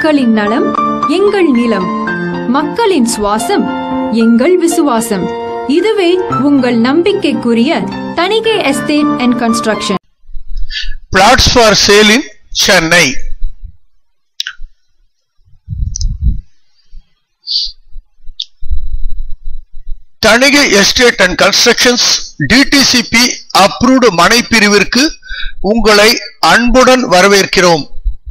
மக்களின் நலம் எங்கள் நிலம் மக்களின் சுவாசம் எங்கள் விசுவாசம் இதுவே உங்கள் நம்பிக்கைக்குரிய Thanigai estate and construction plots for sale in Chennai. Thanigai estate and constructions DTCP approved மனை பிரிவிற்கு உங்களை அன்புடன் வரவேற்கிறோம்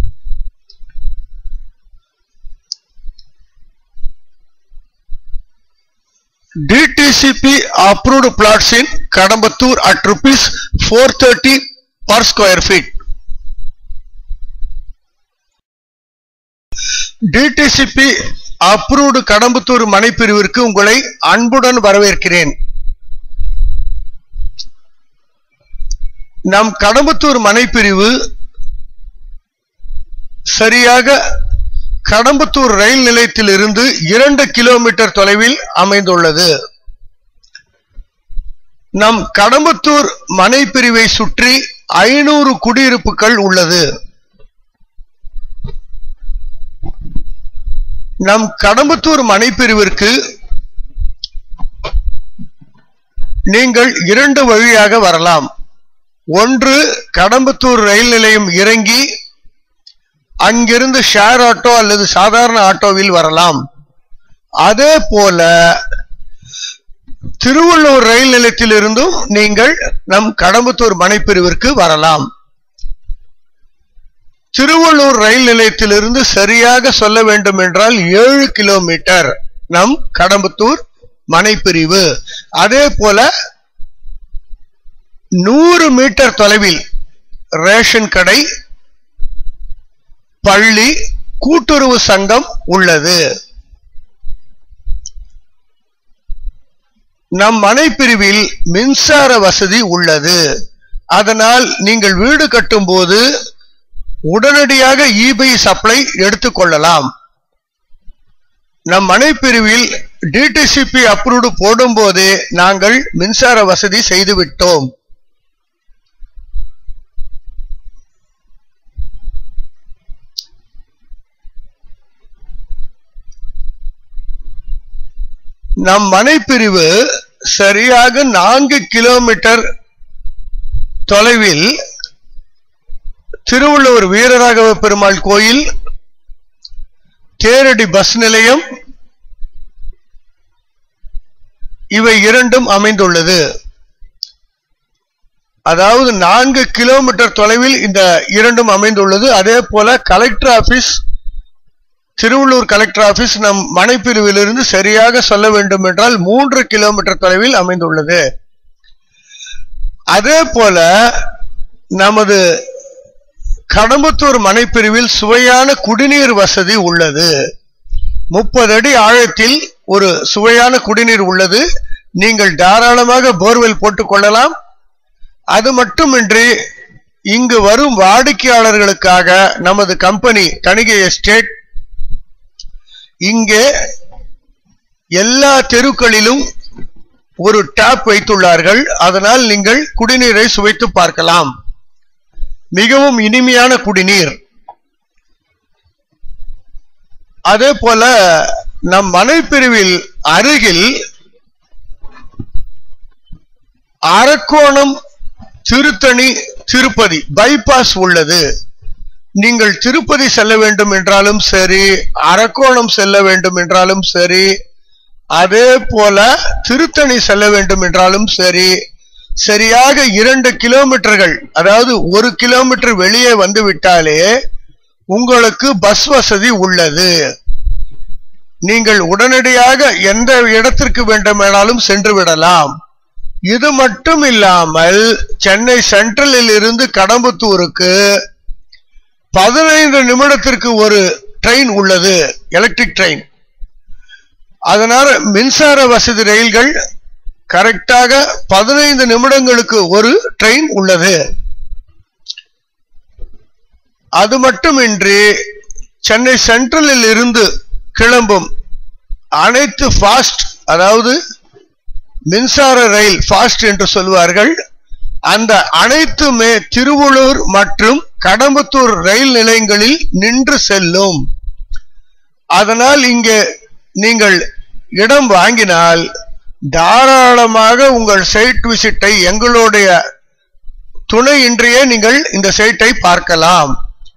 DTCP approved plots in Kadambattur at rupees 430 per square feet. DTCP approved Kadambathur மனைப்பிரிவிற்கு உங்களை அன்புடன் வரவேற்கிறேன் நம் கடம்பத்தூர் மனைப்பிரிவு சரியாக கடம்பத்தூர் ரயில் நிலையத்திலிருந்து இரண்டு கிலோமீட்டர் தொலைவில் அமைந்துள்ளது நம் கடம்பத்தூர் மனைப்பிரிவை சுற்றி ஐநூறு குடியிருப்புகள் உள்ளது நம் கடம்பத்தூர் மனைப்பிரிவிற்கு நீங்கள் இரண்டு வழியாக வரலாம் ஒன்று கடம்பத்தூர் ரயில் நிலையம் இறங்கி அங்கிருந்து ஷேர் ஆட்டோ அல்லது சாதாரண ஆட்டோவில் வரலாம் அதே போல திருவள்ளூர் ரயில் நிலையத்திலிருந்தும் நீங்கள் நம் கடம்பத்தூர் மனைப்பிரிவிற்கு வரலாம் திருவள்ளூர் ரயில் நிலையத்திலிருந்து சரியாக சொல்ல வேண்டும் என்றால் ஏழு கிலோமீட்டர் நம் கடம்பத்தூர் மனைப்பிரிவு அதே போல நூறு மீட்டர் தொலைவில் ரேஷன் கடை பள்ளி கூட்டுறவு சங்கம் உள்ளது நம் மனைப்பிரிவில் மின்சார வசதி உள்ளது அதனால் நீங்கள் வீடு கட்டும் போது உடனடியாக இபி சப்ளை எடுத்துக்கொள்ளலாம் நம் மனைப்பிரிவில் டிடிசிபி அப்ரூவ்டு போடும்போதே நாங்கள் மின்சார வசதி செய்துவிட்டோம் நம் மனைப்பிரிவு சரியாக நான்கு கிலோமீட்டர் தொலைவில் திருவள்ளூர் வீரராகவ பெருமாள் கோயில் தேரடி பஸ் நிலையம் இவை இரண்டும் அமைந்துள்ளது அதாவது நான்கு கிலோமீட்டர் தொலைவில் இந்த இரண்டும் அமைந்துள்ளது அதே போல collector office Thiruvallur collector office நம் மனைப்பிரிவிலிருந்து சரியாக சொல்ல வேண்டும் என்றால் மூன்று கிலோமீட்டர் தொலைவில் அமைந்துள்ளது அதே போல நமது கடம்பத்தூர் மனைப்பிரிவில் சுவையான குடிநீர் வசதி உள்ளது முப்பது அடி ஆழத்தில் ஒரு சுவையான குடிநீர் உள்ளது நீங்கள் தாராளமாக போர்வெல் போட்டுக் கொள்ளலாம் அது மட்டுமின்றி இங்கு வரும் வாடிக்கையாளர்களுக்காக நமது கம்பெனி தணிகை எஸ்டேட் இங்கே எல்லா தெருக்களிலும் ஒரு டேப் வைத்துள்ளார்கள் அதனால் நீங்கள் குடிநீரை சுவைத்து பார்க்கலாம் மிகவும் இனிமையான குடிநீர் அதே போல நம் மனைப்பிரிவில் அருகில் அரக்கோணம் திருத்தணி திருப்பதி பைபாஸ் உள்ளது நீங்கள் திருப்பதி செல்ல வேண்டும் என்றாலும் சரி அரக்கோணம் செல்ல வேண்டும் என்றாலும் சரி அதே போல திருத்தணி செல்ல வேண்டும் என்றாலும் சரி சரியாக இரண்டு கிலோமீட்டர்கள் அதாவது ஒரு கிலோமீட்டர் வெளியே வந்து விட்டாலே உங்களுக்கு பஸ் வசதி உள்ளது நீங்கள் உடனடியாக எந்த இடத்திற்கு வேண்டுமானாலும் சென்று விடலாம் இது மட்டும் இல்லாமல் சென்னை சென்ட்ரலில் இருந்து கடம்பத்தூருக்கு பதினைந்து நிமிடத்திற்கு ஒரு ட்ரெயின் உள்ளது எலக்ட்ரிக் ட்ரெயின் அதனால மின்சார வசதி ரயில்கள் கரெக்டாக பதினைந்து நிமிடங்களுக்கு ஒரு ட்ரெயின் உள்ளது அது மட்டுமின்றி சென்னை சென்ட்ரலில் இருந்து கிளம்பும் அனைத்து ஃபாஸ்ட் அதாவது மின்சார ரயில் ஃபாஸ்ட் என்று சொல்வார்கள் அந்த அனைத்துமே திருவள்ளூர் மற்றும் கடம்பத்தூர் ரயில் நிலையங்களில் நின்று செல்லும் அதனால் இங்கே நீங்கள் இடம் வாங்கினால் தாராளமாக உங்கள் சைட் விசிட்டை எங்களுடைய துணையின்றியே நீங்கள் இந்த சைட்டை பார்க்கலாம்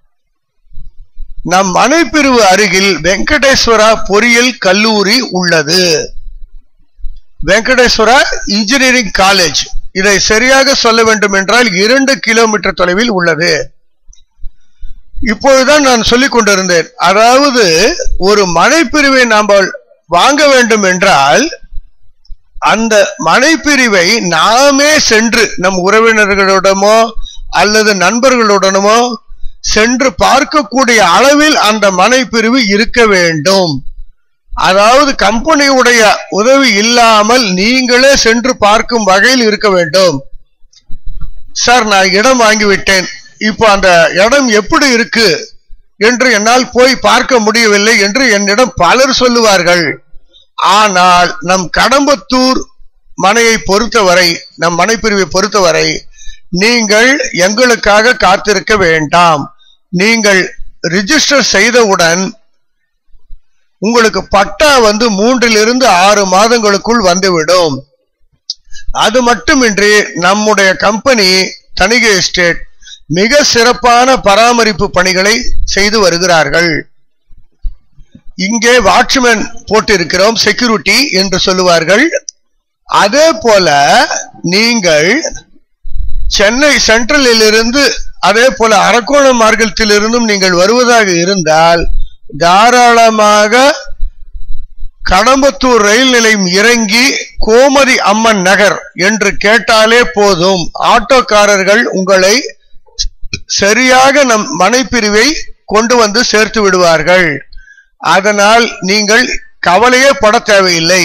நம் மனைப்பிரிவு அருகில் வெங்கடேஸ்வரா பொறியியல் கல்லூரி உள்ளது வெங்கடேஸ்வரா இன்ஜினியரிங் காலேஜ் இதை சரியாக சொல்ல வேண்டும் என்றால் இரண்டு கிலோமீட்டர் தொலைவில் உள்ளது இப்பொழுதுதான் நான் சொல்லிக் கொண்டிருந்தேன் அதாவது ஒரு மனைப்பிரிவை நாம் வாங்க வேண்டும் என்றால் அந்த மனைப்பிரிவை நாமே சென்று நம் உறவினர்களிடமோ அல்லது நண்பர்களுடனமோ சென்று பார்க்கக்கூடிய அளவில் அந்த மனைப்பிரிவு இருக்க வேண்டும் அதாவது கம்பெனியுடைய உதவி இல்லாமல் நீங்களே சென்று பார்க்கும் வகையில் இருக்க வேண்டும் சார் நான் இடம் வாங்கிவிட்டேன் இப்போ அந்த இடம் எப்படி இருக்கு என்று என்னால் போய் பார்க்க முடியவில்லை என்று என்னிடம் பலர் சொல்லுவார்கள் ஆனால் நம் கடம்பத்தூர் மனையை பொறுத்தவரை நம் மனைப்பிரிவை பொறுத்தவரை நீங்கள் எங்களுக்காக காத்திருக்க வேண்டாம் நீங்கள் ரிஜிஸ்டர் செய்தவுடன் உங்களுக்கு பட்டா வந்து மூன்றிலிருந்து ஆறு மாதங்களுக்குள் வந்துவிடும் அது மட்டுமின்றி நம்முடைய கம்பெனி தணிகை எஸ்டேட் மிக சிறப்பான பராமரிப்பு பணிகளை செய்து வருகிறார்கள் இங்கே வாட்ச்மேன் போட்டிருக்கிறோம் செக்யூரிட்டி என்று சொல்லுவார்கள் அதே போல நீங்கள் சென்னை சென்ட்ரலில் இருந்து அதே போல அரக்கோணம் மார்க்கத்திலிருந்தும் நீங்கள் வருவதாக இருந்தால் தாராளமாக கடம்பத்தூர் ரயில் நிலையம் இறங்கி கோமதி அம்மன் நகர் என்று கேட்டாலே போதும் ஆட்டோக்காரர்கள் உங்களை சரியாக நம் மனைப்பிரிவை கொண்டு வந்து சேர்த்து விடுவார்கள் அதனால் நீங்கள் கவலையே பட தேவையில்லை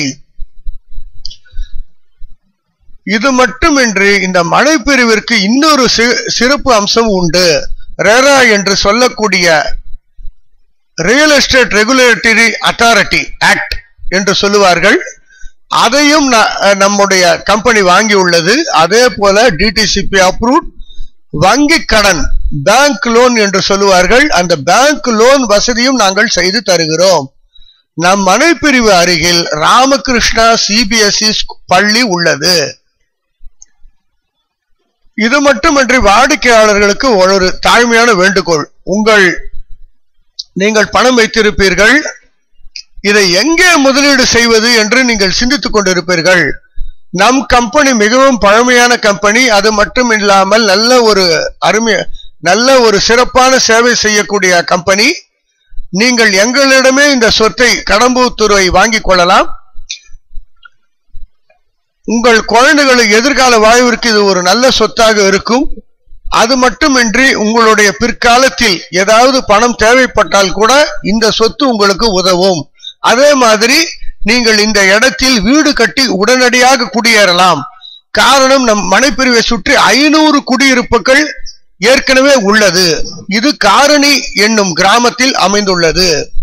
இது மட்டுமின்றி இந்த மனைப்பிரிவிற்கு இன்னொரு சி- சிறப்பு அம்சம் உண்டு ரேரா என்று சொல்லக்கூடிய real estate regulatory authority act என்று சொல்லுவார்கள் அதையும் ந- நம்முடைய கம்பெனி வாங்கி உள்ளது அதே போல டிடிசிபி அப்ரூவ் வங்கி கடன் பேங்க் லோன் என்று சொல்லுவார்கள் அந்த பேங்க் லோன் வசதியும் நாங்கள் செய்து தருகிறோம் நம் மனைப்பிரிவு அருகில் ராமகிருஷ்ணா சிபிஎஸ்இ பள்ளி உள்ளது இது மட்டுமன்றி வாடிக்கையாளர்களுக்கு ஒரு தாழ்மையான வேண்டுகோள் உங்கள் நீங்கள் பணம் வைத்திருப்பீர்கள் இதை எங்கே முதலீடு செய்வது என்று நீங்கள் சிந்தித்துக் கொண்டிருப்பீர்கள் நம் கம்பெனி மிகவும் பழமையான கம்பெனி அது மட்டும் இல்லாமல் நல்ல ஒரு அருமை நல்ல ஒரு சிறப்பான சேவை செய்யக்கூடிய கம்பெனி நீங்கள் எங்களிடமே இந்த சொத்தை கடம்பூத்துறை வாங்கிக் கொள்ளலாம் உங்கள் குழந்தைகளுக்கு எதிர்கால வாழ்விற்கு இது ஒரு நல்ல சொத்தாக இருக்கும் அது மட்டுமின்றி உங்களுடைய பிற்காலத்தில் ஏதாவது பணம் தேவைப்பட்டால் கூட இந்த சொத்து உங்களுக்கு உதவும் அதே மாதிரி நீங்கள் இந்த இடத்தில் வீடு கட்டி உடனடியாக குடியேறலாம் காரணம் நம் மனைப்பிரிவை சுற்றி ஐநூறு குடியிருப்புகள் ஏற்கனவே உள்ளது இது காரணி என்னும் கிராமத்தில் அமைந்துள்ளது